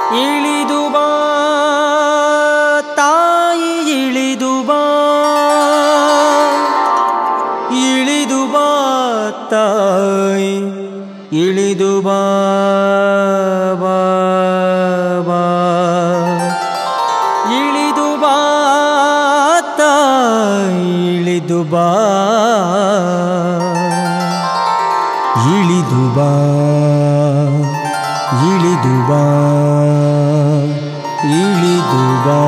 ಇಳಿದು ಬಾ ತಾಯಿ ಇಳಿದು ಬಾ ಇಳಿದು ಬಾ ತಾಯಿ ಇಳಿದು ಬಾ ಬಾ, ಬಾ. ಇಳಿದು ಬಾ ತಾಯಿ ಇಳಿದು ಬಾ ಇಳಿದು ಬಾ ಇಳಿದು ಬಾ ಇಳಿದು ಬಾ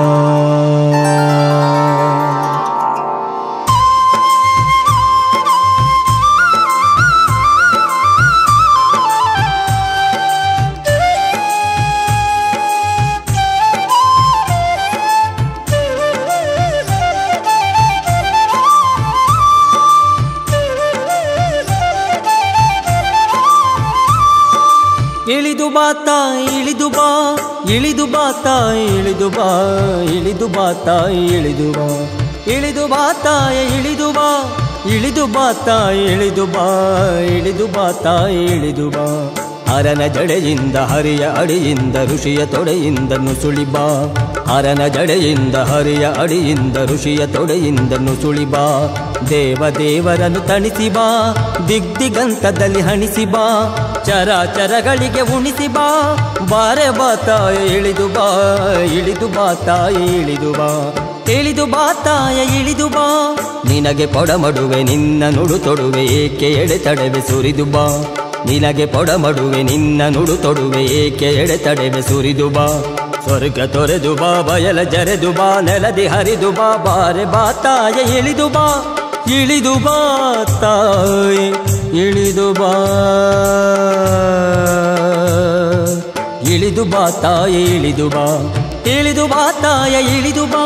ಇಳಿದು ಬಾ ತಾಯಿ ಇಳಿದು ಬಾ ಇಳಿದು ಬಾ ತಾಯಿ ಇಳಿದು ಬಾ ಇಳಿದು ಬಾ ತಾಯಿ ಇಳಿದು ಬಾ ಇಳಿದು ಬಾ ತಾಯಿ ಇಳಿದು ಬಾ ಇಳಿದು ಬಾ ತಾಯಿ ಇಳಿದು ಬಾ ಇಳಿದು ಬಾ ತಾಯಿ ಇಳಿದು ಬಾ ಹರನ ಜಡೆಯಿಂದ ಹರಿಯ ಅಡಿಯಿಂದ ಋಷಿಯ ತೊಡೆಯಿಂದ ನುಸುಳಿ ಬಾ ಹರನ ಜಡೆಯಿಂದ ಹರಿಯ ಅಡಿಯಿಂದ ಋಷಿಯ ತೊಡೆಯಿಂದ ನುಸುಳಿ ಬಾ ದೇವ ದೇವರನ್ನು ತಣಿಸಿ ಬಾ ದಿಗ್ದಿಗಂತದಲ್ಲಿ ಹಣಿಸಿ ಬಾ ಚರಾಚರಗಳಿಗೆ ಉಣಿಸಿ ಬಾ ಬಾರೆ ಬಾ ತಾಯ ಇಳಿದು ಬಾ ಇಳಿದು ಬಾ ತಾಯಿ ಇಳಿದು ಬಾ ಇಳಿದು ಬಾ ತಾಯ ಇಳಿದು ಬಾ ನಿನಗೆ ಪೊಡಮಡುವೆ ನಿನ್ನ ನುಡು ತೊಡುವೆ ಏಕೆ ಎಡೆತಡೆವೆ ಸುರಿದು ಬಾ ನಿನಗೆ ಪೊಡಮಡುವೆ ನಿನ್ನ ನುಡು ತೊಡುವೆ ಏಕೆ ಎಡೆತಡೆವೆ ಸುರಿದು ಬಾ ಸ್ವರ್ಗ ತೊರೆದು ಬಾ ಬಯಲ ಜರೆದು ಬಾ ನೆಲದಿ ಹರಿದು ಬಾ ಬಾರೆ ಬಾ ತಾಯ ಇಳಿದು ಬಾ ಇಳಿದು ಬಾ ತಾಯಿ ಇಳಿದು ಬಾ ಇಳಿದು ಬಾ ತಾಯ ಇಳಿದು ಬಾ ಇಳಿದು ಬಾ ತಾಯ ಇಳಿದು ಬಾ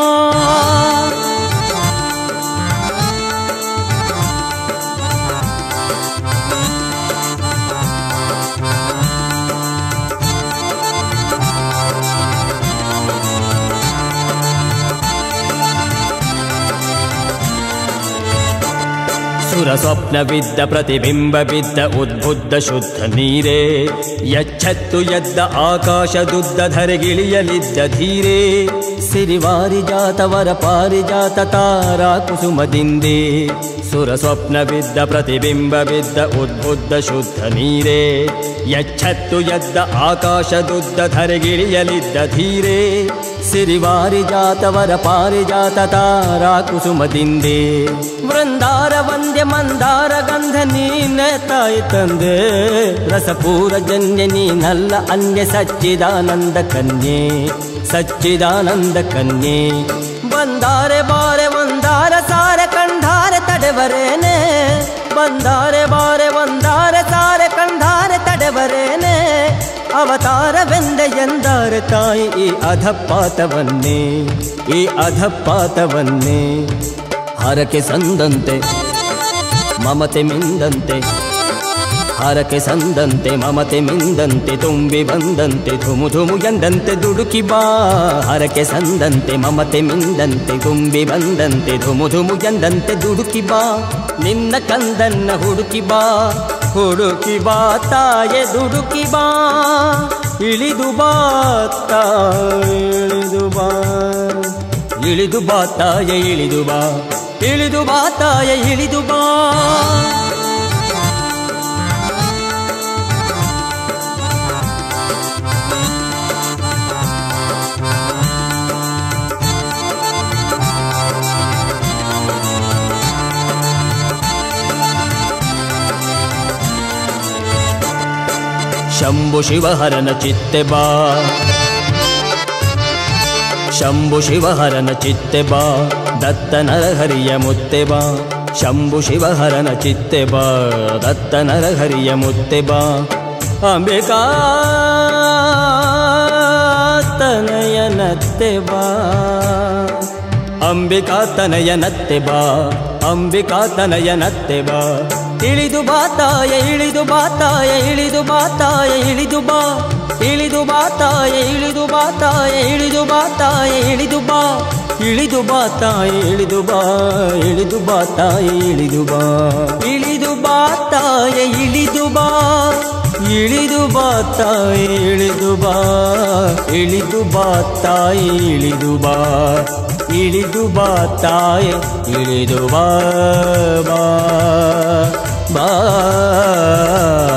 ಸುರ ಸ್ವಪ್ನ ಬಿದ್ದ ಪ್ರತಿಬಿಂಬ ಬಿದ್ದ ಉದ್ಬುದ್ಧ ಶುದ್ಧ ನೀರೇ ಎಚ್ಚತ್ತು ಎದ್ದ ಆಕಾಶದುದ್ದ ಧರೆಗಿಳಿಯಲಿದ್ದ ಧೀರೇ ಸಿರಿವಾರಿ ಜಾತವರ ಪಾರಿಜಾತ ತಾರಾ ಕುಸುಮದಿಂದೇ ಸುರ ಸ್ವಪ್ನ ಬಿದ್ದ ಪ್ರತಿಬಿಂಬ ಬಿದ್ದ ಉದ್ಬುದ್ಧ ಶುದ್ಧ ನೀರೇ ಎಚ್ಚತ್ತು ಎದ್ದ ಆಕಾಶದುದ್ದ ಧರೆಗಿಳಿಯಲಿದ್ದ ಧೀರೇ ಸಿರಿವಾರಿ ಜಾತವರ ಪಾರಿಜಾತ ತಾರಾ ಕುಸುಮದಿಂದೇ ವೃಂದಾರ ವಂದ್ಯ ಮಂದಾರ ಗಂಧ ನೀನೆ ತಾಯಿ ತಂದೆ ರಸಪೂರ ಜನ್ಯ ನೀನಲ್ಲ ಅನ್ಯ ಸಚ್ಚಿದಾನಂದ ಕನ್ಯೆ ಸಚ್ಚಿದಾನಂದ ಕನ್ಯೆ ಬಂದಾರೆ ಬಾರೆ ಒಂದಾರ ಸಾರ ಕಂಧಾರೆ ತಡೆವರೇನೆ ಬಂದಾರೆ ಬಾರೆ ಒಂದಾರ ಸಾರ ಕಂಧಾರೆ ತಡೆವರೇನೆ ಅವತಾರವೆಂದೆ ಎಂದಾರೆ ತಾಯಿ ಈ ಅಧಪಾತವನ್ನೇ ಈ ಅಧಪಾತವನ್ನೇ ಹರಕೆ ಸಂದಂತೆ ಮಮತೆ ಮಿಂದಂತೆ ಹರಕೆ ಸಂದಂತೆ ಮಮತೆ ಮಿಂದಂತೆ ತುಂಬಿ ಬಂದಂತೆ ಧುಮು ಧುಮು ಎಂದಂತೆ ದುಡುಕಿ ಬಾ ಹರಕೆ ಸಂದಂತೆ ಮಮತೆ ಮಿಂದಂತೆ ತುಂಬಿ ಬಂದಂತೆ ಧುಮು ಧುಮು ಎಂದಂತೆ ದುಡುಕಿ ಬಾ ನಿನ್ನ ಕಂದನ್ನ ಹುಡುಕಿ ಬಾ ಹುಡುಕಿ ಬಾ ತಾಯೆ ದುಡುಕಿ ಬಾ ಇಳಿದು ಬಾ ತಾಯ ಇಳಿದು ಬಾ ಇಳಿದು ಬಾ ತಾಯ ಇಳಿದು ಬಾ ಇಳಿದು ಬಾ ತಾಯ ಇಳಿದು ಬಾ ಶಂಭು ಶಿವಹರನ ಚಿತ್ತೆ ಬಾ ಶಂಭು ಶಿವಹರನ ಚಿತ್ತೆ ಬಾ ದತ್ತ ನರಹರಿಯ ಮುತ್ತೆ ಬಾ ಶಂಭು ಶಿವಹರನ ಚಿತ್ತೆ ಬಾ ದತ್ತ ನರಹರಿಯ ಮುತ್ತೆ ಬಾ ಅಂಬಿಕಾ ತನಯನತ್ತೆ ಬಾ ಅಂಬಿಕಾ ತನಯನತ್ತೆ ಬಾ ಅಂಬಿಕಾ ತನಯನತ್ತೆ ಬಾ ಇಳಿದು ಬಾ ತಾಯ ಇಳಿದು ಬಾ ತಾಯ ಇಳಿದು ಬಾ ತಾಯ ಇಳಿದು ಬಾ ಇಳಿದು ಬಾ ತಾಯ ಇಳಿದು ಬಾ ತಾಯ ಇಳಿದು ಬಾ ತಾಯ ಇಳಿದು ಬಾ ಇಳಿದು ಬಾ ತಾಯ ಇಳಿದು ಬಾ ಇಳಿದು ಬಾ ತಾಯ ಇಳಿದು ಬಾ ಇಳಿದು ಬಾ ತಾಯ ಇಳಿದು ಬಾ ಇಳಿದು ಬಾ ತಾಯ ಇಳಿದು ಬಾ ಇಳಿದು ಬಾ ತಾಯಿ ಇಳಿದು ಬಾ ಇಳಿದು ಬಾ ತಾಯಿ ಇಳಿದು ಬಾ ಬಾ ಬಾ